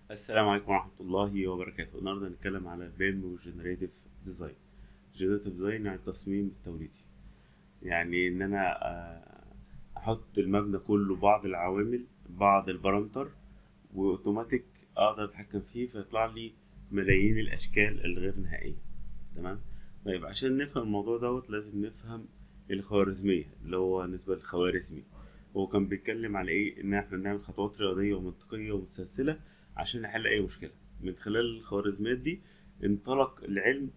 السلام عليكم ورحمة الله وبركاته النهاردة هنتكلم على بيم وجنريتيف ديزاين جنريتيف ديزاين يعني التصميم التوريدي يعني ان انا آه، احط المبنى كله بعض العوامل بعض البارامتر واوتوماتيك اقدر اتحكم فيه فيطلع لي ملايين الاشكال الغير نهائية تمام طيب عشان نفهم الموضوع دوت لازم نفهم الخوارزمية اللي هو نسبة للخوارزمي هو كان بيتكلم على ايه ان احنا بنعمل خطوات رياضية ومنطقية ومتسلسلة عشان نحل اي مشكله من خلال الخوارزميات دي انطلق العلم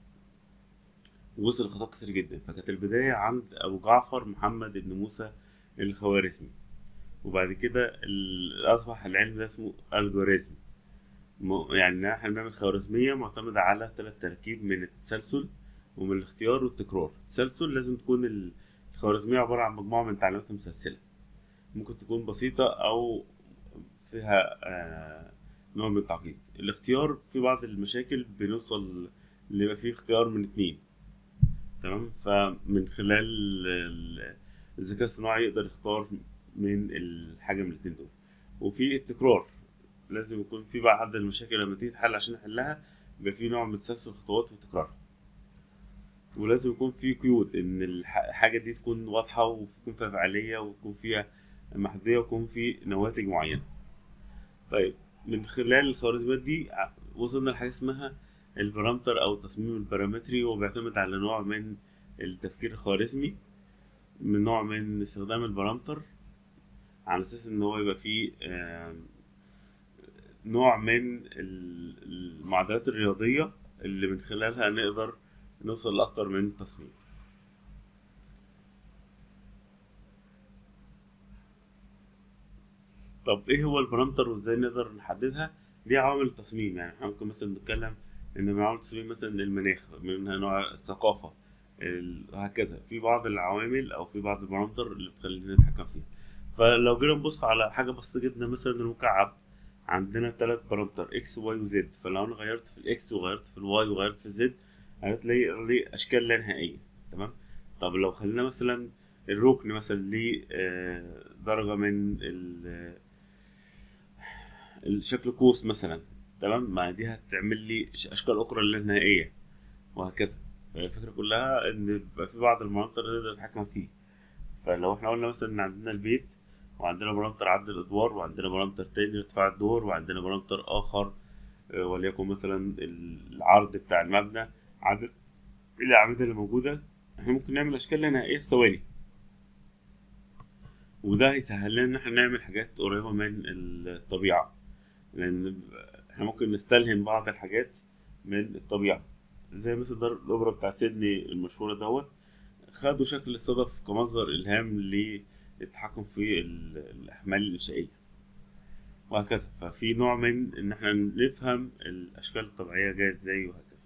ووصل لخطوات كتير جدا فكانت البدايه عند ابو جعفر محمد بن موسى الخوارزمي وبعد كده ال- اصبح العلم ده اسمه الجوريزم م- يعني احنا بنعمل خوارزميه معتمده على ثلاث تركيب من التسلسل ومن الاختيار والتكرار التسلسل لازم تكون ال- الخوارزميه عباره عن مجموعه من تعليمات مسلسله ممكن تكون بسيطه او فيها آه، نوع من التعقيد الاختيار في بعض المشاكل بنوصل اللي يبقى فيه اختيار من اتنين تمام فمن خلال ال- الذكاء الصناعي يقدر يختار من الحاجة من الاتنين دول وفي التكرار لازم يكون في بعض المشاكل لما تيجي تحل عشان نحلها يبقى في نوع من تسلسل الخطوات وتكرارها ولازم يكون في قيود ان الح- الحاجة دي تكون واضحة ويكون فيها فعالية ويكون فيها محدودية ويكون في نواتج معينة طيب من خلال الخوارزميات دي ع- وصلنا لحاجة اسمها البارامتر أو التصميم البارامتري وهو بيعتمد على نوع من التفكير الخوارزمي من نوع من استخدام البارامتر على أساس إن هو يبقى فيه آم، نوع من ال- المعادلات الرياضية اللي من خلالها نقدر نوصل لأكتر من تصميم طب ايه هو البارامتر وازاي نقدر نحددها دي عوامل التصميم يعني احنا ممكن مثلا نتكلم ان من عوامل التصميم مثلا المناخ منها نوع الثقافة ال- هكذا في بعض العوامل او في بعض البارامتر اللي بتخلينا نتحكم فيها فلو جينا نبص على حاجة بسيطة جدا مثلا المكعب عندنا ثلاث بارامتر اكس وواي وزد فلو انا غيرت في الاكس وغيرت في الواي وغيرت في الزد هتلاقي لي اشكال لا نهائية تمام طب لو خلينا مثلا الركن مثلا ليه آه، درجة من ال- الشكل قوس مثلا تمام ما دي هتعمل لي ش- اشكال اخرى لا نهائيه وهكذا الفكره كلها ان يبقى في بعض المناطق اللي نقدر نتحكم فيه فلو احنا قلنا مثلا ان عندنا البيت وعندنا بارامتر عدد الادوار وعندنا بارامتر تاني ارتفاع الدور وعندنا بارامتر اخر آه، وليكن مثلا العرض بتاع المبنى عدد الاعمده اللي موجوده احنا ممكن نعمل اشكال لا نهائيه في ثواني وده هيسهل لنا ان احنا نعمل حاجات قريبه من الطبيعه لان احنا ممكن نستلهم بعض الحاجات من الطبيعه زي مثل دار الاوبرا بتاع سيدني المشهوره دوت خدوا شكل الصدف كمصدر الهام للتحكم في ال- الاحمال الانشائيه وهكذا ففي نوع من ان احنا نفهم الاشكال الطبيعيه جايه ازاي وهكذا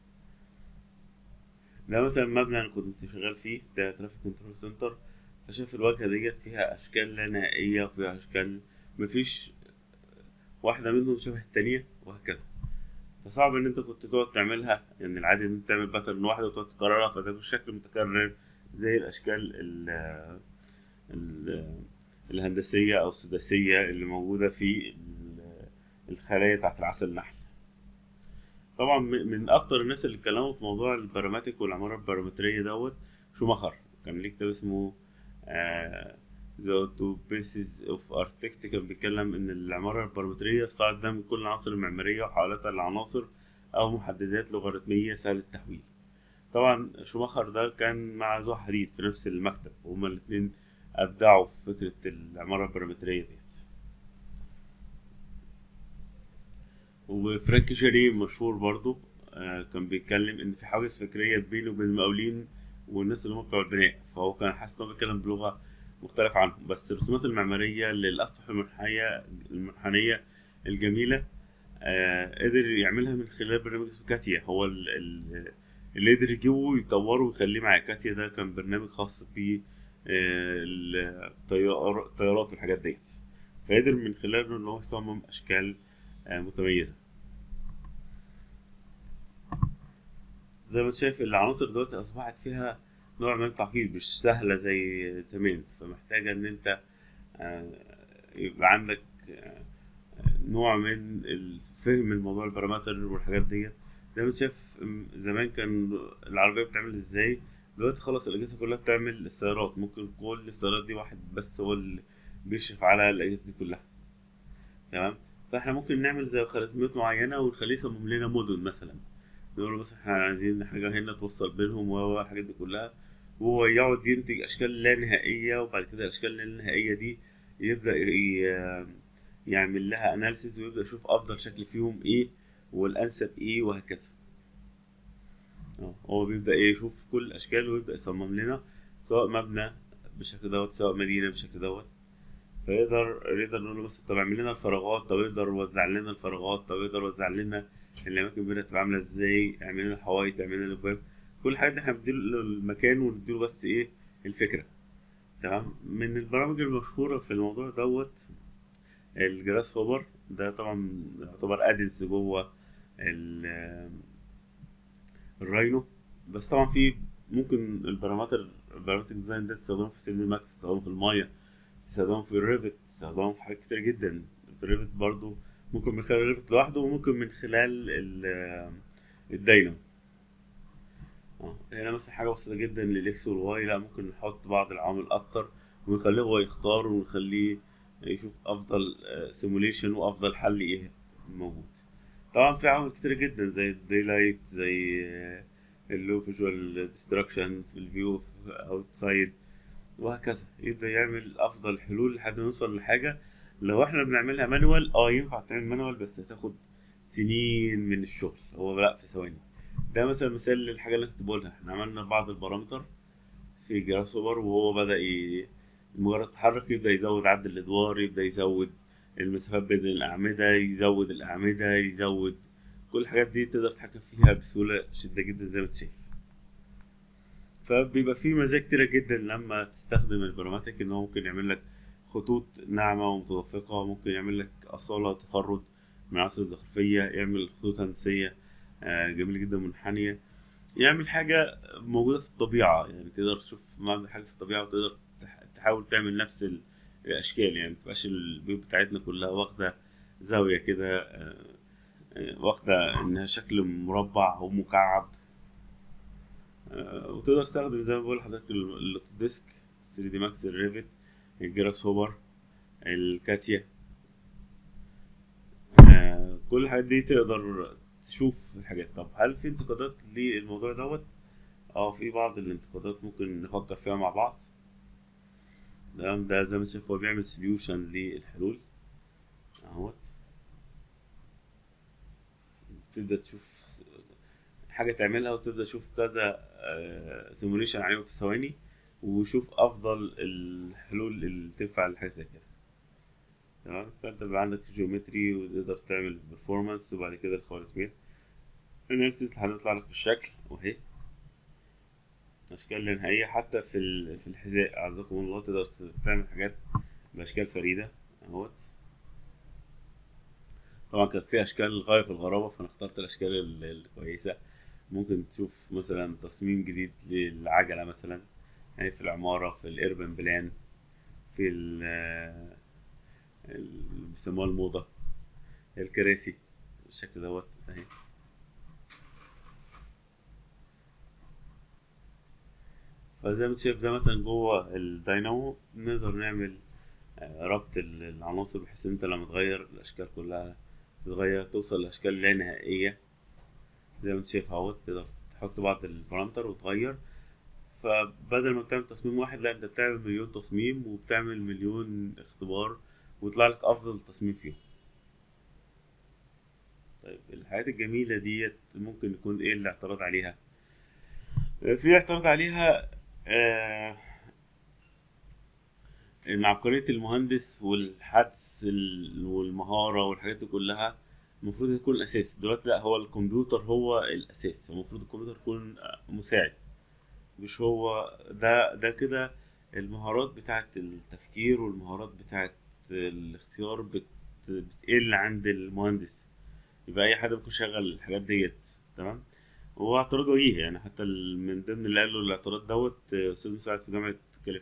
ده مثلا مبنى انا كنت شغال فيه ده ترافيك كنترول سنتر فشاف الواجهه ديت فيها اشكال لا نهائيه وفيها اشكال مفيش واحدة منهم شبه التانية وهكذا فصعب ان انت كنت تقعد تعملها يعني العادي ان انت تعمل باترن واحدة وتقعد تكررها فتاخد شكل متكرر زي الاشكال ال ال الهندسية او السداسية اللي موجودة في ال- الخلايا بتاعت العسل النحل طبعا م- من اكتر الناس اللي اتكلموا في موضوع الباراماتيك والعمارة البارامترية دوت شوماخر كان ليه كتاب اسمه آه The Two Pieces of Architect كان بيتكلم إن العمارة البارامترية استعرض دمج كل العناصر المعمارية وحولتها لعناصر أو محددات لوغاريتمية سهل التحويل طبعا شوماخر ده كان مع زوح حديد في نفس المكتب وهما الاتنين أبدعوا في فكرة العمارة البارامترية ديت وفرانك شيري مشهور برضو آه، كان بيتكلم إن في حواجز فكرية بينه وبين المقاولين والناس اللي هم بتوع البناء فهو كان حاسس إن هو بيتكلم بلغة مختلف عنهم بس الرسومات المعمارية للأسطح المنحنية المنحنية الجميلة آه قدر يعملها من خلال برنامج اسمه كاتيا هو ال- ال- اللي قدر يجيبه ويطوره ويخليه مع كاتيا ده كان برنامج خاص ب الطيارات والحاجات ديت فقدر من خلاله ان هو يصمم اشكال آه متميزة زي ما انت شايف العناصر دلوقتي اصبحت فيها نوع من التعقيد مش سهلة زي زمان فمحتاجة ان انت آه، يبقى عندك آه، نوع من ال- فهم الموضوع البارامتر والحاجات ديت زي ما انت شايف م- زمان كان العربية بتعمل ازاي دلوقتي خلاص الأجهزة كلها بتعمل السيارات ممكن كل السيارات دي واحد بس هو اللي بيشرف على الأجهزة دي كلها تمام فاحنا ممكن نعمل زي خوارزميات معينة ونخليه يصمم لنا مدن مثلا نقول له مثلا احنا عايزين حاجة هنا توصل بينهم و الحاجات دي كلها وهو يقعد ينتج أشكال لا نهائية وبعد كده الأشكال اللا نهائية دي يبدأ ي- يعمل لها أناليسيز ويبدأ يشوف أفضل شكل فيهم إيه والأنسب إيه وهكذا اه هو بيبدأ إيه يشوف كل الأشكال ويبدأ يصمم لنا سواء مبنى بالشكل دوت سواء مدينة بالشكل دوت فيقدر يقدر نقول له مثلا طب اعمل لنا الفراغات طب يقدر يوزع لنا الفراغات طب يقدر يوزع لنا الأماكن بينا تبقى عاملة إزاي اعمل لنا الحوايط اعمل لنا الأبواب كل الحاجات دي احنا بنديله المكان ونديله بس إيه الفكرة تمام من البرامج المشهورة في الموضوع دوت الجراس هوبر ده طبعا يعتبر ادنس جوه ال- الراينو بس طبعا في ممكن البارامتر البارامتر ديزاين ده تستخدمه في 3 دي ماكس تستخدمه في المايه تستخدمه في الريفت تستخدمه في حاجات كتير جدا في الريفت برضو ممكن من خلال الريفت لوحده وممكن من خلال ال- الداينامو اه هنا مثلا حاجة بسيطة جدا للإكس والواي لا ممكن نحط بعض العوامل أكتر ونخليه هو يختار ونخليه يشوف أفضل سيموليشن وأفضل حل إيه موجود طبعا في عوامل كتير جدا زي الديلايت زي اللو فيجوال ديستراكشن في الفيو اوتسايد وهكذا يبدأ يعمل أفضل حلول لحد ما نوصل لحاجة لو احنا بنعملها مانوال اه ينفع تعمل مانوال بس هتاخد سنين من الشغل هو لا في ثواني ده مثلا مثال للحاجة اللي كنت بقولها احنا عملنا بعض البارامتر في جراس اوبر وهو بدأ ي... مجرد تحرك يبدأ يزود عدد الأدوار يبدأ يزود المسافات بين الأعمدة يزود الأعمدة يزود كل الحاجات دي تقدر تتحكم فيها بسهولة شديدة جدا زي ما انت شايف فبيبقى في مزايا كتيرة جدا لما تستخدم البراماتيك ان هو ممكن يعمل لك خطوط ناعمة ومتدفقة ممكن يعمل لك أصالة تفرد من العناصر الزخرفية يعمل خطوط هندسية آه، جميلة جدا منحنية يعمل حاجة موجودة في الطبيعة يعني تقدر تشوف مبنى حاجة في الطبيعة وتقدر تح- تحاول تعمل نفس ال- الأشكال يعني متبقاش البيوت بتاعتنا كلها واخدة زاوية كده آه، آه، واخدة إنها شكل مربع أو مكعب آه، وتقدر تستخدم زي ما بقول لحضرتك ال- اللوتوديسك 3 دي ماكس الريفت الجراس هوبر الكاتيا آه، كل الحاجات دي تقدر تشوف الحاجات طب هل في انتقادات للموضوع دوت اه في بعض الانتقادات ممكن نفكر فيها مع بعض تمام ده زي ما انت شايف هو بيعمل سوليوشن للحلول اهوت تبدأ تشوف حاجة تعملها وتبدأ تشوف كذا سيموليشن عليهم في ثواني وشوف أفضل الحلول اللي تنفع لحاجة زي كده تمام فأنت بيبقى عندك جيومتري وتقدر تعمل performance وبعد كده الخوارزميات اناليسيس لحد ما يطلع لك الشكل وأهي أشكال لا نهائية حتى في ال- في الحذاء أعزكم الله تقدر تعمل حاجات بأشكال فريدة أهوت طبعا كانت في أشكال غاية في الغرابة فأنا اخترت الأشكال ال- الكويسة ممكن تشوف مثلا تصميم جديد للعجلة مثلا يعني في العمارة في الإربن بلان في ال اللي بيسموها الموضة الكراسي بالشكل دوت أهي فزي ما انت شايف ده مثلا جوه الداينامو نقدر نعمل آه، ربط ال- العناصر بحيث ان انت لما تغير الاشكال كلها تتغير توصل لاشكال لا نهائيه زي ما انت شايف اهوت تقدر تحط بعض البارامتر وتغير فبدل ما بتعمل تصميم واحد لا انت بتعمل مليون تصميم وبتعمل مليون اختبار ويطلع لك افضل تصميم فيهم طيب الحاجات الجميله ديت ممكن يكون ايه الاعتراض عليها في اعتراض عليها آه ان عبقرية المهندس والحدس ال- والمهارة والحاجات دي كلها المفروض تكون الأساس دلوقتي لا هو الكمبيوتر هو الأساس المفروض الكمبيوتر يكون مساعد مش هو ده ده كده المهارات بتاعة التفكير والمهارات بتاعة الاختيار بت بتقل عند المهندس يبقى أي حد ممكن يشغل الحاجات ديت تمام هو اعتراض وجيه يعني حتى ال- من ضمن اللي قالوا الاعتراض دوت آه، أستاذ مساعد في جامعة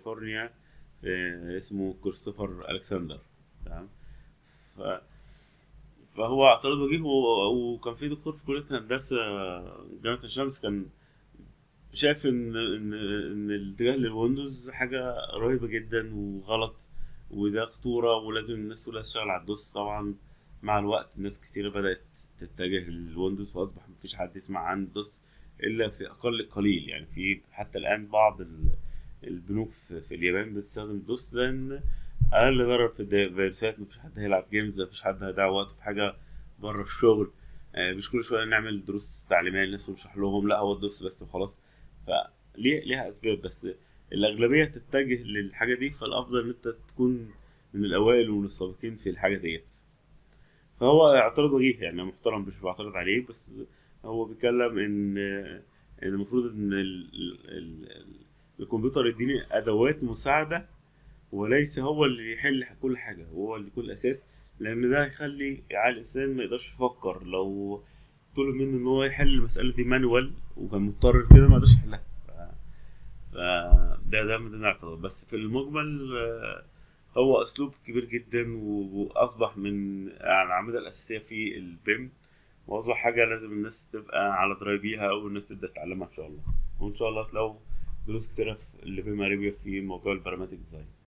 كاليفورنيا آه، اسمه كريستوفر ألكسندر تمام ف فهو اعتراض وجيه و- وكان في دكتور في كليه هندسه جامعه الشمس كان شايف ان ان ان الاتجاه للويندوز حاجه رهيبه جدا وغلط وده خطوره ولازم الناس كلها تشتغل على الدوس طبعا مع الوقت ناس كتير بدات تتجه للويندوز واصبح مفيش حد يسمع عن الدوس الا في اقل القليل يعني في حتى الان بعض ال- البنوك في, في اليابان بتستخدم الدوس لان اقل ضرر في الفيروسات مفيش حد هيلعب جيمز مفيش حد هيضيع وقته في حاجه بره الشغل آه، مش كل شويه نعمل دروس تعليميه للناس ونشرح لهم لا هو الدوس بس وخلاص فليه ليها اسباب بس الاغلبيه تتجه للحاجه دي فالافضل ان انت تكون من الاوائل ومن السابقين في الحاجه ديت فهو اعتراض وجيه يعني محترم مش بعترض عليه بس هو بيتكلم ان ان المفروض ان ال ال ال الكمبيوتر يديني ادوات مساعده وليس هو اللي يحل كل حاجه هو اللي يكون الاساس لان ده هيخلي عقل الانسان ما يقدرش يفكر لو طلب منه ان هو يحل المساله دي مانوال وكان مضطر كده ما يقدرش يحلها ف- فده ده من ضمن الاعتراض بس في المجمل آه، هو اسلوب كبير جدا و- واصبح من الاعمده الاساسيه في البيم واصبح حاجه لازم الناس تبقى على درايه بيها او الناس تبدا تتعلمها ان شاء الله وان شاء الله تلاقوا دروس كتيره في اللي بيم اريبيا في موضوع البراماتيك ديزاين